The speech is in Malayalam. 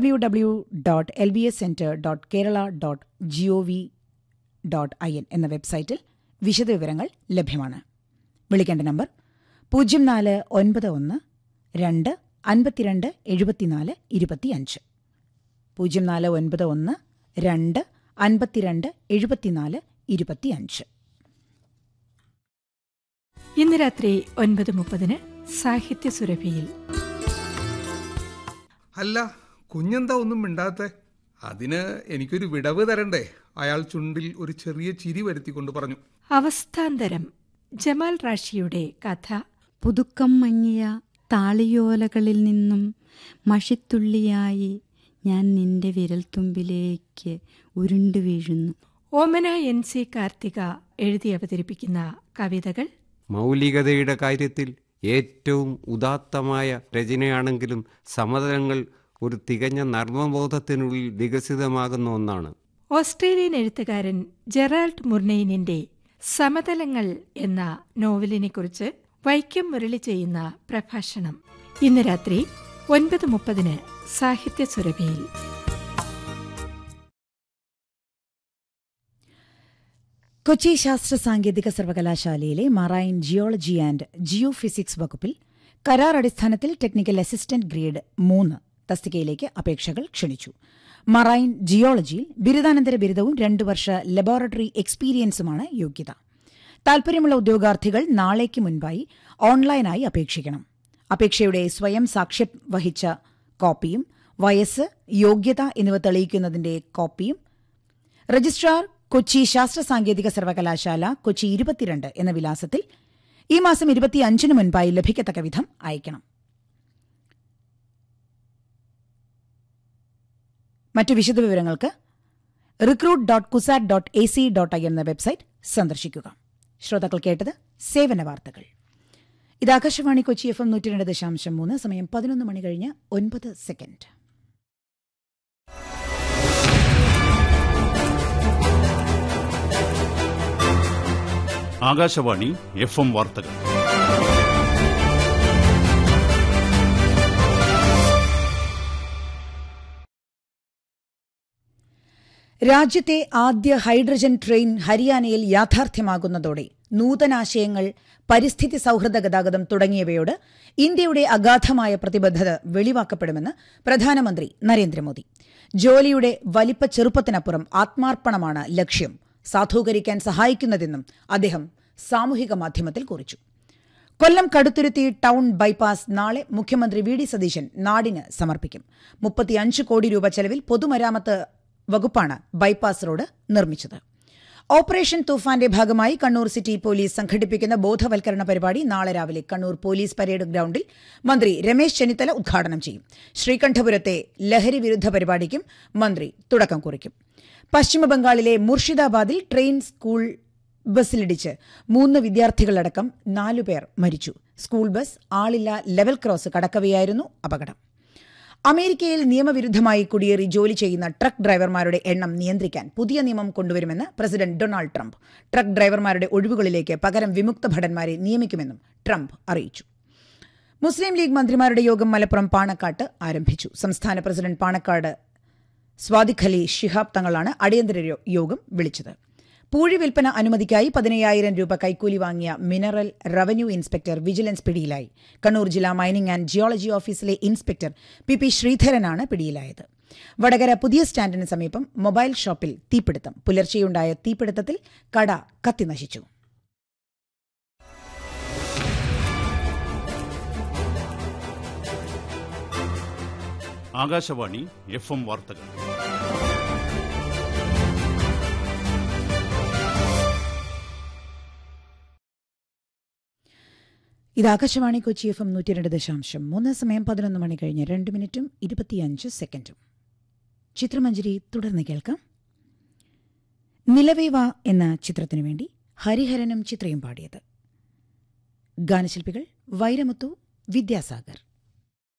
W W dot L B S centre dot Kerala dot G O V dot I N എന്ന വെബ്സൈറ്റിൽ വിശദവിവരങ്ങൾ ലഭ്യമാണ് വിളിക്കേണ്ട നമ്പർ പൂജ്യം നാല് ഒൻപത് ഒന്ന് രണ്ട് അൻപത്തിരണ്ട് എഴുപത്തിനാല് ഇരുപത്തിയഞ്ച് പൂജ്യം നാല് ഒൻപത് ഒന്ന് രണ്ട് അൻപത്തിരണ്ട് എഴുപത്തിനാല് ഇരുപത്തിയഞ്ച് ഇന്ന് രാത്രി ഒൻപത് മുപ്പതിന് സാഹിത്യ സുരഭിയിൽ അല്ല കുഞ്ഞെന്താ ഒന്നും മിണ്ടാത്തെ അതിന് എനിക്കൊരു വിടവ് തരണ്ടേ അയാൾ ചുണ്ടിൽ ഒരു ചെറിയ ചിരി വരുത്തിക്കൊണ്ട് പറഞ്ഞു അവസ്ഥാന്തരം ജമാൽ റാഷിയുടെ കഥ പുതുക്കം മങ്ങിയ താളിയോലകളിൽ നിന്നും മഷിത്തുള്ളിയായി ഞാൻ നിന്റെ വിരൽത്തുമ്പിലേക്ക് ഉരുണ്ടു വീഴുന്നു ഓമന എൻ സി കാർത്തിക എഴുതി അവതരിപ്പിക്കുന്ന കവിതകൾ മൗലികതയുടെ കാര്യത്തിൽ ഏറ്റവും ഉദാത്തമായ രചനയാണെങ്കിലും സമതലങ്ങൾ ഒരു തികഞ്ഞ നർമ്മബോധത്തിനുള്ളിൽ വികസിതമാകുന്ന ഒന്നാണ് ഓസ്ട്രേലിയൻ എഴുത്തുകാരൻ ജെറാൾഡ് മുർനെയിനിന്റെ സമതലങ്ങൾ എന്ന നോവലിനെക്കുറിച്ച് വൈക്കം മുരളി ചെയ്യുന്ന പ്രഭാഷണം ഇന്ന് രാത്രി ഒൻപത് മുപ്പതിന് സാഹിത്യ സുരഭിയിൽ കൊച്ചി ശാസ്ത്ര സാങ്കേതിക സർവകലാശാലയിലെ marine geology and geophysics വകുപ്പിൽ കരാർ അടിസ്ഥാനത്തിൽ ടെക്നിക്കൽ അസിസ്റ്റന്റ് ഗ്രേഡ് മൂന്ന് തസ്തികയിലേക്ക് അപേക്ഷകൾ ക്ഷണിച്ചു മറൈൻ ജിയോളജിയിൽ ബിരുദാനന്തര ബിരുദവും രണ്ടു വർഷ ലബോറട്ടറി എക്സ്പീരിയൻസുമാണ് യോഗ്യത താൽപര്യമുള്ള ഉദ്യോഗാർത്ഥികൾ നാളേക്ക് മുൻപായി ഓൺലൈനായി അപേക്ഷിക്കണം അപേക്ഷയുടെ സ്വയം സാക്ഷ്യം വഹിച്ച കോപ്പിയും വയസ്സ് യോഗ്യത എന്നിവ തെളിയിക്കുന്നതിന്റെ കോപ്പിയും രജിസ്ട്രാർ കൊച്ചി ശാസ്ത്ര സാങ്കേതിക സർവകലാശാല കൊച്ചി ഇരുപത്തിരണ്ട് എന്ന വിലാസത്തിൽ ഈ മാസം ഇരുപത്തിയഞ്ചിന് മുൻപായി ലഭിക്കത്തക്ക വിധം അയക്കണം മറ്റു വിശദവിവരങ്ങൾക്ക് recruit dot CUSAT dot A C dot I എന്ന വെബ്സൈറ്റ് സന്ദർശിക്കുക ശ്രോതാക്കൾ കേട്ടത് സേവന വാർത്തകൾ ഇത് ആകാശവാണി കൊച്ചി എഫ് എം നൂറ്റി രണ്ട് ദശാംശം മൂന്ന് സമയം പതിനൊന്ന് മണി കഴിഞ്ഞ് ഒൻപത് സെക്കൻഡ് ആകാശവാണി എഫ് എം വാർത്തകൾ രാജ്യത്തെ ആദ്യ ഹൈഡ്രജൻ ട്രെയിൻ ഹരിയാനയിൽ യാഥാർത്ഥ്യമാകുന്നതോടെ നൂതനാശയങ്ങൾ പരിസ്ഥിതി സൌഹൃദ ഗതാഗതം തുടങ്ങിയവയോട് ഇന്ത്യയുടെ അഗാധമായ പ്രതിബദ്ധത വെളിവാക്കപ്പെടുമെന്ന് പ്രധാനമന്ത്രി നരേന്ദ്രമോദി ജോലിയുടെ വലിപ്പ ചെറുപ്പത്തിനപ്പുറം ആത്മാർപ്പണമാണ് ലക്ഷ്യം സാധൂകരിക്കാൻ സഹായിക്കുന്നതെന്നും അദ്ദേഹം സാമൂഹിക മാധ്യമത്തിൽ കുറിച്ചു കൊല്ലം കടുത്തുരുത്തി ടൗൺ ബൈപ്പാസ് നാളെ മുഖ്യമന്ത്രി വി ഡി സതീശൻ നാടിന് സമർപ്പിക്കും മുപ്പത്തിയഞ്ച് കോടി രൂപ ചെലവിൽ പൊതുമരാമത്ത് വകുപ്പാണ് ബൈപ്പാസ് റോഡ് നിർമ്മിച്ചത് ഓപ്പറേഷൻ തൂഫാന്റെ ഭാഗമായി കണ്ണൂർ സിറ്റി പോലീസ് സംഘടിപ്പിക്കുന്ന ബോധവൽക്കരണ പരിപാടി നാളെ രാവിലെ കണ്ണൂർ പോലീസ് പരേഡ് ഗ്രൌണ്ടിൽ മന്ത്രി രമേശ് ചെന്നിത്തല ഉദ്ഘാടനം ചെയ്യും ശ്രീകണ്ഠപുരത്തെ ലഹരി വിരുദ്ധ പരിപാടിക്കും മന്ത്രി തുടക്കം കുറിക്കും പശ്ചിമബംഗാളിലെ മുർഷിദാബാദിൽ ട്രെയിൻ സ്കൂൾ ബസ്സിലിടിച്ച് മൂന്ന് വിദ്യാർത്ഥികളടക്കം നാലുപേർ മരിച്ചു സ്കൂൾ ബസ് ആളില്ല ലെവൽ ക്രോസ് കടക്കവെയായിരുന്നു അപകടം അമേരിക്കയിൽ നിയമവിരുദ്ധമായി കുടിയേറി ജോലി ചെയ്യുന്ന ട്രക്ക് ഡ്രൈവർമാരുടെ എണ്ണം നിയന്ത്രിക്കാൻ പുതിയ നിയമം കൊണ്ടുവരുമെന്ന് പ്രസിഡന്റ് ഡൊണാൾഡ് ട്രംപ് ട്രക്ക് ഡ്രൈവർമാരുടെ ഒഴിവുകളിലേക്ക് പകരം വിമുക്ത ഭടന്മാരെ നിയമിക്കുമെന്നും ട്രംപ് അറിയിച്ചു മുസ്ലിം ലീഗ് മന്ത്രിമാരുടെ യോഗം മലപ്പുറം പാണക്കാട്ട് ആരംഭിച്ചു സംസ്ഥാന പ്രസിഡന്റ് പാണക്കാട് സ്വാദിഖ് അലി ഷിഹാബ് തങ്ങളാണ് അടിയന്തര യോ- യോഗം വിളിച്ചത് പൂഴി വിൽപ്പന അനുമതിക്കായി പതിനയ്യായിരം രൂപ കൈക്കൂലി വാങ്ങിയ മിനറൽ റവന്യൂ ഇൻസ്പെക്ടർ വിജിലൻസ് പിടിയിലായി കണ്ണൂർ ജില്ലാ മൈനിംഗ് ആൻഡ് ജിയോളജി ഓഫീസിലെ ഇൻസ്പെക്ടർ പി പി ശ്രീധരനാണ് പിടിയിലായത് വടകര പുതിയ സ്റ്റാൻഡിന് സമീപം മൊബൈൽ ഷോപ്പിൽ തീപിടുത്തം പുലർച്ചെയുണ്ടായ തീപിടുത്തത്തിൽ കട കത്തിനശിച്ചു ആകാശവാണി എഫ് എം വാർത്തകൾ ഇത് ആകാശവാണി കൊച്ചി എഫ് എം നൂറ്റി രണ്ട് ദശാംശം മൂന്ന് സമയം പതിനൊന്ന് മണി കഴിഞ്ഞ് രണ്ട് മിനിറ്റും ഇരുപത്തിയഞ്ച് സെക്കൻഡും ചിത്രമഞ്ജരി തുടർന്ന് കേൾക്കാം നിലവേവ എന്ന ചിത്രത്തിനു വേണ്ടി ഹരിഹരനും ചിത്രയും പാടിയത് ഗാനശില്പികൾ വൈരമുത്തു വിദ്യാസാഗർ